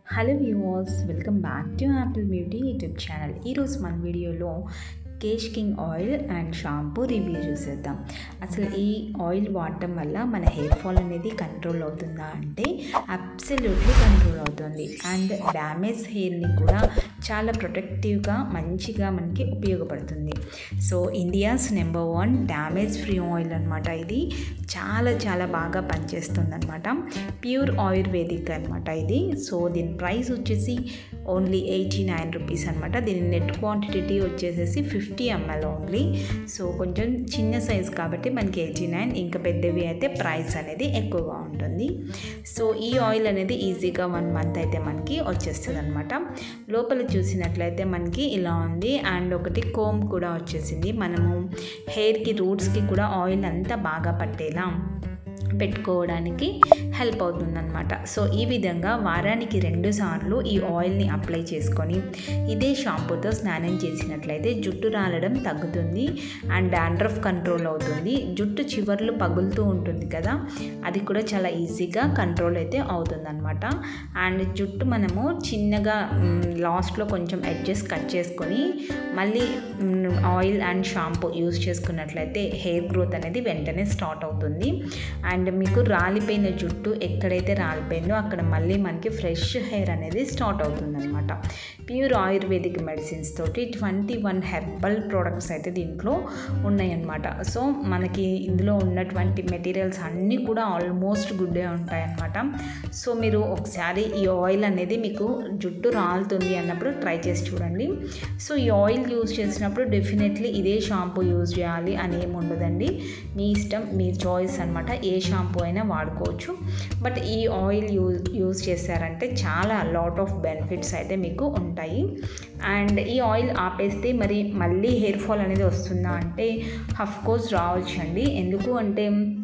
hello viewers welcome back to Apple beauty YouTube channel ఈరోజు మన వీడియోలో Kesh King oil and shampoo review చూసేద్దాం అసలు ఈ ఆయిల్ వాడటం వల్ల మన హెయిర్ ఫాల్ అనేది కంట్రోల్ అవుతుందా అంటే అబ్సల్యూట్లీ కంట్రోల్ అవుతుంది అండ్ డ్యామేజ్ హెయిర్ని కూడా చాలా ప్రొటెక్టివ్గా మంచిగా మనకి ఉపయోగపడుతుంది so India's number one damage free oil అనమాట ఇది చాలా చాలా బాగా పనిచేస్తుంది అనమాట ప్యూర్ ఆయుర్వేదిక్ అనమాట ఇది సో దీని ప్రైస్ వచ్చేసి ఓన్లీ ఎయిటీ నైన్ రూపీస్ అనమాట దీని నెట్ క్వాంటిటీ వచ్చేసేసి ఫిఫ్టీ ఎంఎల్ ఓన్లీ సో కొంచెం చిన్న సైజ్ కాబట్టి మనకి ఎయిటీ నైన్ ఇంకా పెద్దవి అయితే ప్రైస్ అనేది ఎక్కువగా ఉంటుంది సో ఈ ఆయిల్ అనేది ఈజీగా వన్ మంత్ అయితే మనకి వచ్చేస్తుంది అనమాట లోపల చూసినట్లయితే మనకి ఇలా ఉంది అండ్ ఒకటి కోమ్ కూడా వచ్చేసింది మనము హెయిర్కి రూట్స్కి కూడా ఆయిల్ అంతా బాగా పట్టేలా పెట్టుకోవడానికి హెల్ప్ అవుతుందన్నమాట సో ఈ విధంగా వారానికి రెండు సార్లు ఈ ఆయిల్ని అప్లై చేసుకొని ఇదే షాంపూతో స్నానం చేసినట్లయితే జుట్టు రాలడం తగ్గుతుంది అండ్ డాండ్రఫ్ కంట్రోల్ అవుతుంది జుట్టు చివర్లు పగులుతూ ఉంటుంది కదా అది కూడా చాలా ఈజీగా కంట్రోల్ అయితే అవుతుందన్నమాట అండ్ జుట్టు మనము చిన్నగా లాస్ట్లో కొంచెం ఎడ్జెస్ కట్ చేసుకొని మళ్ళీ ఆయిల్ అండ్ షాంపూ యూస్ చేసుకున్నట్లయితే హెయిర్ గ్రోత్ అనేది వెంటనే స్టార్ట్ అవుతుంది అండ్ మీకు రాలిపోయిన జుట్టు ఎక్కడైతే రాలిపోయిందో అక్కడ మళ్ళీ మనకి ఫ్రెష్ హెయిర్ అనేది స్టార్ట్ అవుతుందన్నమాట ప్యూర్ ఆయుర్వేదిక్ మెడిసిన్స్ తోటి ట్వంటీ వన్ హెర్బల్ ప్రోడక్ట్స్ అయితే దీంట్లో ఉన్నాయన్నమాట సో మనకి ఇందులో ఉన్నటువంటి మెటీరియల్స్ అన్నీ కూడా ఆల్మోస్ట్ గుడ్డే ఉంటాయన్నమాట సో మీరు ఒకసారి ఈ ఆయిల్ అనేది మీకు జుట్టు రాలుతుంది అన్నప్పుడు ట్రై చేసి చూడండి సో ఈ ఆయిల్ యూజ్ చేసినప్పుడు డెఫినెట్లీ ఇదే షాంపూ యూజ్ చేయాలి అని ఏమి ఉండదండి మీ ఇష్టం మీ చాయిస్ అనమాట ఏ షాంపూ అయినా వాడుకోవచ్చు బట్ ఈ ఆయిల్ యూజ్ యూజ్ చేశారంటే చాలా లాట్ ఆఫ్ బెనిఫిట్స్ అయితే మీకు ఉంటాయి అండ్ ఈ ఆయిల్ ఆపేస్తే మరి మళ్ళీ హెయిర్ ఫాల్ అనేది వస్తుందా అంటే కోర్స్ రావచ్చండి ఎందుకు అంటే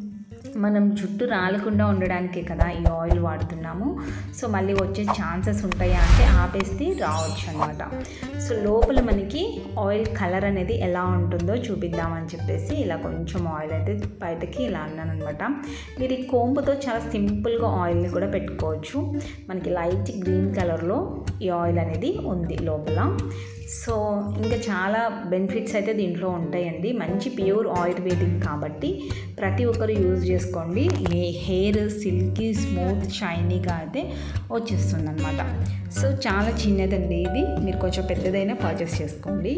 మనం జుట్టు రాలకుండా ఉండడానికే కదా ఈ ఆయిల్ వాడుతున్నాము సో మళ్ళీ వచ్చే ఛాన్సెస్ ఉంటాయా అంటే ఆపేస్తే రావచ్చు అనమాట సో లోపల మనకి ఆయిల్ కలర్ అనేది ఎలా ఉంటుందో చూపిద్దామని చెప్పేసి ఇలా కొంచెం ఆయిల్ అయితే బయటకి ఇలా అన్నాను అనమాట మీరు ఈ కోంపుతో చాలా సింపుల్గా ఆయిల్ని కూడా పెట్టుకోవచ్చు మనకి లైట్ గ్రీన్ కలర్లో ఈ ఆయిల్ అనేది ఉంది లోపల సో ఇంకా చాలా బెనిఫిట్స్ అయితే దీంట్లో ఉంటాయండి మంచి ప్యూర్ ఆయుర్వేదిక్ కాబట్టి ప్రతి ఒక్కరు యూజ్ చేసుకోండి మీ హెయిర్ సిల్కీ స్మూత్ షైనీగా అయితే వచ్చేస్తుంది అనమాట సో చాలా చిన్నదండి ఇది మీరు కొంచెం పెద్దదైనా పర్చేస్ చేసుకోండి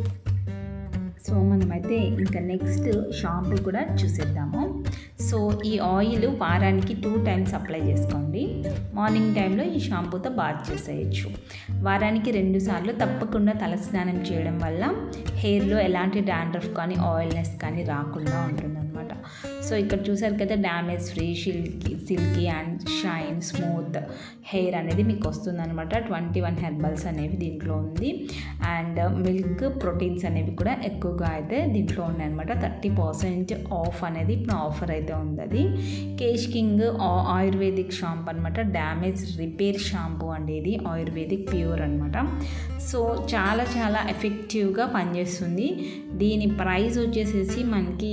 సో మనమైతే ఇంకా నెక్స్ట్ షాంపూ కూడా చూసేద్దాము సో ఈ ఆయిల్ వారానికి టూ టైమ్స్ అప్లై చేసుకోండి మార్నింగ్ టైంలో ఈ షాంపూతో బాత్ చేసేయచ్చు వారానికి రెండు సార్లు తప్పకుండా తలస్నానం చేయడం వల్ల హెయిర్లో ఎలాంటి డాండ్రఫ్ కానీ ఆయిల్నెస్ కానీ రాకుండా ఉంటుందన్నమాట సో ఇక్కడ చూసారు కదా damage free silky silky and shine smooth hair అనేది మీకు వస్తుందన్నమాట ట్వంటీ వన్ హెర్బల్స్ అనేవి దీంట్లో ఉంది అండ్ మిల్క్ ప్రోటీన్స్ అనేవి కూడా ఎక్కువగా అయితే దీంట్లో ఉన్నాయన్నమాట థర్టీ పర్సెంట్ ఆఫ్ అనేది ఇప్పుడు ఆఫర్ అయితే ఉంది అది కేష్ కింగ్ ఆయుర్వేదిక్ షాంపూ అనమాట డ్యామేజ్ రిపేర్ షాంపూ అండి ఇది ఆయుర్వేదిక్ ప్యూర్ అనమాట సో చాలా చాలా ఎఫెక్టివ్గా పనిచేస్తుంది దీని ప్రైస్ వచ్చేసేసి మనకి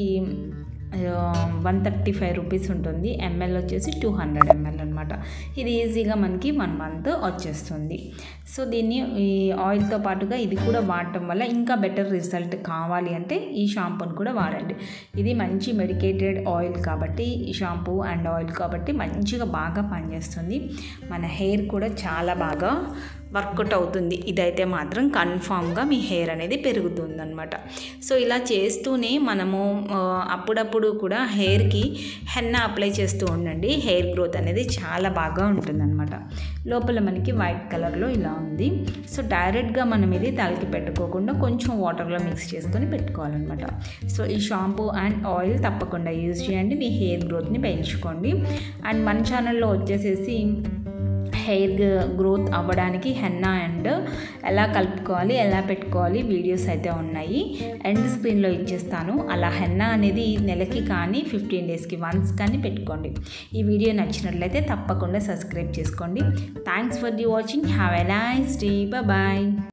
వన్ థర్టీ ఫైవ్ రూపీస్ ఉంటుంది ఎంఎల్ వచ్చేసి టూ హండ్రెడ్ ఎంఎల్ అనమాట ఇది ఈజీగా మనకి వన్ మంత్ వచ్చేస్తుంది సో దీన్ని ఈ ఆయిల్తో పాటుగా ఇది కూడా వాడటం వల్ల ఇంకా బెటర్ రిజల్ట్ కావాలి అంటే ఈ షాంపూని కూడా వాడండి ఇది మంచి మెడికేటెడ్ ఆయిల్ కాబట్టి ఈ షాంపూ అండ్ ఆయిల్ కాబట్టి మంచిగా బాగా పనిచేస్తుంది మన హెయిర్ కూడా చాలా బాగా వర్కౌట్ అవుతుంది ఇదైతే మాత్రం కన్ఫామ్గా మీ హెయిర్ అనేది పెరుగుతుంది అనమాట సో ఇలా చేస్తూనే మనము అప్పుడప్పుడు కూడా హెయిర్కి హెన్న అప్లై చేస్తూ ఉండండి హెయిర్ గ్రోత్ అనేది చాలా బాగా ఉంటుందన్నమాట లోపల మనకి వైట్ కలర్లో ఇలా ఉంది సో డైరెక్ట్గా మనం ఇది తలకి పెట్టుకోకుండా కొంచెం వాటర్లో మిక్స్ చేసుకొని పెట్టుకోవాలన్నమాట సో ఈ షాంపూ అండ్ ఆయిల్ తప్పకుండా యూజ్ చేయండి మీ హెయిర్ గ్రోత్ని పెంచుకోండి అండ్ మన ఛానల్లో వచ్చేసేసి హెయిర్ గ్రోత్ అవ్వడానికి హెన్నా అండ్ ఎలా కలుపుకోవాలి ఎలా పెట్టుకోవాలి వీడియోస్ అయితే ఉన్నాయి ఎండ్ స్క్రీన్లో ఇచ్చేస్తాను అలా హెన్నా అనేది నెలకి కానీ ఫిఫ్టీన్ డేస్కి వన్స్ కానీ పెట్టుకోండి ఈ వీడియో నచ్చినట్లయితే తప్పకుండా సబ్స్క్రైబ్ చేసుకోండి thanks for the watching have a nice day bye